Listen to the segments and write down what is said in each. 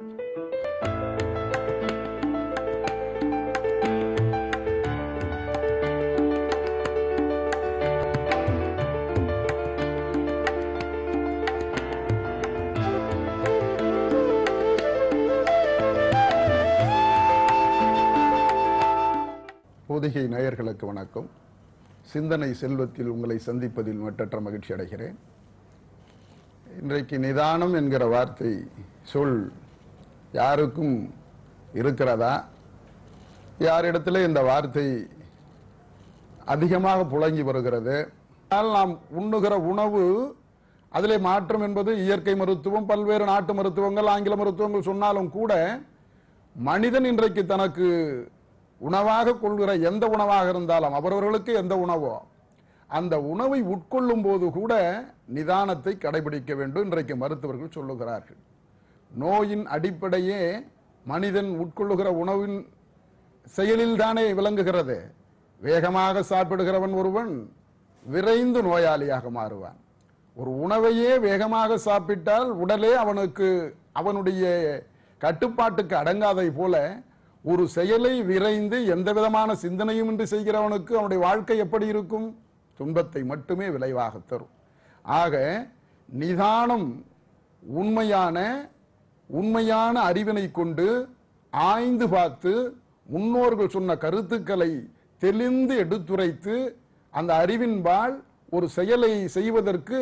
பொதிகை நேயர்களுக்கு வணக்கம் சிந்தனை செல்வத்தில் உங்களை சந்திப்பதில் மட்டற்ற மகிழ்ச்சி அடைகிறேன் இன்றைக்கு நிதானம் என்கிற வார்த்தை சொல் யாருக்கும் இருக்கிறதா யாரிடத்திலே இந்த வார்த்தை அதிகமாக புழங்கி வருகிறது ஆனால் நாம் உண்ணுகிற உணவு அதிலே மாற்றம் என்பது இயற்கை மருத்துவம் பல்வேறு நாட்டு மருத்துவங்கள் ஆங்கில மருத்துவங்கள் சொன்னாலும் கூட மனிதன் இன்றைக்கு தனக்கு உணவாக கொள்கிற எந்த உணவாக இருந்தாலும் அவரவர்களுக்கு எந்த உணவோ அந்த உணவை உட்கொள்ளும் போது கூட நிதானத்தை கடைபிடிக்க வேண்டும் இன்றைக்கு மருத்துவர்கள் சொல்லுகிறார்கள் நோயின் அடிப்படையே மனிதன் உட்கொள்ளுகிற உணவின் செயலில் தானே விளங்குகிறது வேகமாக சாப்பிடுகிறவன் ஒருவன் விரைந்து நோயாளியாக மாறுவான் ஒரு உணவையே வேகமாக சாப்பிட்டால் உடலே அவனுக்கு அவனுடைய கட்டுப்பாட்டுக்கு அடங்காதை போல ஒரு செயலை விரைந்து எந்த விதமான சிந்தனையும் இன்றி செய்கிறவனுக்கு அவனுடைய வாழ்க்கை எப்படி இருக்கும் துன்பத்தை மட்டுமே விளைவாக தரும் ஆக நிதானம் உண்மையான உண்மையான அறிவினை கொண்டு ஆய்ந்து பார்த்து முன்னோர்கள் சொன்ன கருத்துக்களை தெளிந்து எடுத்துரைத்து அந்த அறிவின்பால் ஒரு செயலை செய்வதற்கு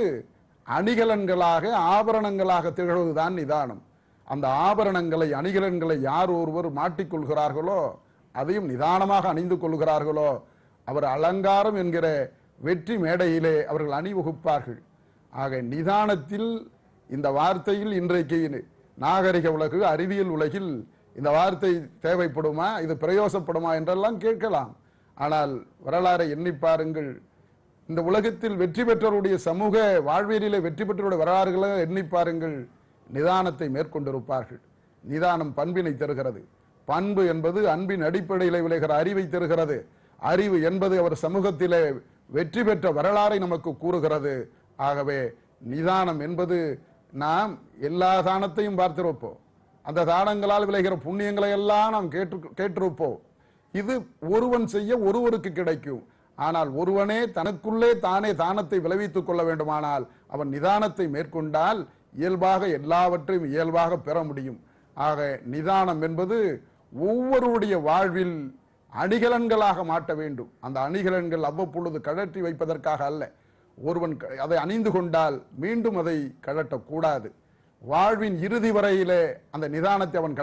அணிகலன்களாக ஆபரணங்களாக திகழ்வதுதான் நிதானம் அந்த ஆபரணங்களை அணிகலன்களை யார் ஒருவர் மாட்டிக்கொள்கிறார்களோ அதையும் நிதானமாக அணிந்து கொள்கிறார்களோ அவர் அலங்காரம் என்கிற வெற்றி மேடையிலே அவர்கள் அணிவகுப்பார்கள் ஆக நிதானத்தில் இந்த வார்த்தையில் இன்றைக்கு நாகரிக உலகு அறிவியல் உலகில் இந்த வார்த்தை தேவைப்படுமா இது பிரயோசப்படுமா என்றெல்லாம் கேட்கலாம் ஆனால் வரலாறை எண்ணி பாருங்கள் இந்த உலகத்தில் வெற்றி பெற்றவருடைய சமூக வாழ்வியலிலே வெற்றி பெற்றவருடைய வரலாறுகளை எண்ணி பாருங்கள் நிதானத்தை மேற்கொண்டிருப்பார்கள் நிதானம் பண்பினை தருகிறது பண்பு என்பது அன்பின் அடிப்படையில் விளைகிற அறிவை தருகிறது அறிவு என்பது அவர் சமூகத்திலே வெற்றி பெற்ற வரலாறை நமக்கு கூறுகிறது ஆகவே நிதானம் என்பது நாம் எல்லா தானத்தையும் பார்த்திருப்போம் அந்த தானங்களால் விளைகிற புண்ணியங்களை எல்லாம் நாம் கேட்டு கேட்டிருப்போம் இது ஒருவன் செய்ய ஒருவருக்கு கிடைக்கும் ஆனால் ஒருவனே தனக்குள்ளே தானே தானத்தை விளைவித்துக் கொள்ள வேண்டுமானால் அவன் நிதானத்தை மேற்கொண்டால் இயல்பாக எல்லாவற்றையும் இயல்பாக பெற முடியும் ஆக நிதானம் என்பது ஒவ்வொருடைய வாழ்வில் அணிகலன்களாக மாட்ட வேண்டும் அந்த அணிகலன்கள் அவ்வப்பொழுது கழற்றி வைப்பதற்காக அல்ல ஒருவன் க- அதை அணிந்து கொண்டால் மீண்டும் அதை கழட்டக்கூடாது வாழ்வின் இறுதி வரையிலே அந்த நிதானத்தை அவன்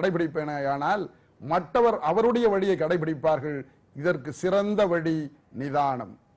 கடைபிடிப்பேனானால் மற்றவர் அவருடைய வழியை கடைபிடிப்பார்கள் இதற்கு சிறந்த வழி நிதானம்